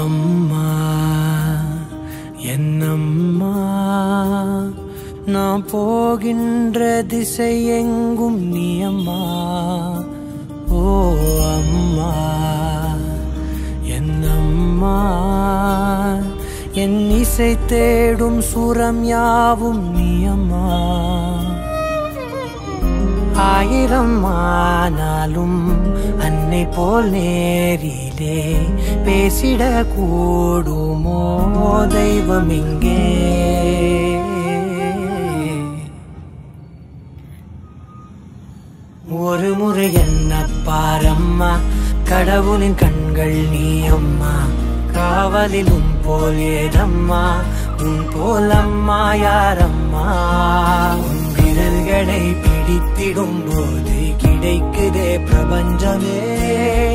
அம்மா என்னம்மா நான் போகின்ற திசை எங்கும் நீ அம்மா ஓ அம்மா என்னம்மா என் இசை தேடும் சுரம் யாவும் நீ அம்மா ஆயிரம் ஆனாலும் அன்னை போல் நேரிலே பேசிட கூடுமோ தெய்வம் இங்கே ஒரு முறை என்ன பாரம்மா கடவுளின் கண்கள் நீ அம்மா காவலிலும் போல் ஏதம்மா உன் போல் அம்மா யாரம்மா உன் விரல்களை பிடித்திடும் போது கிடைக்குதே பிரபஞ்சமே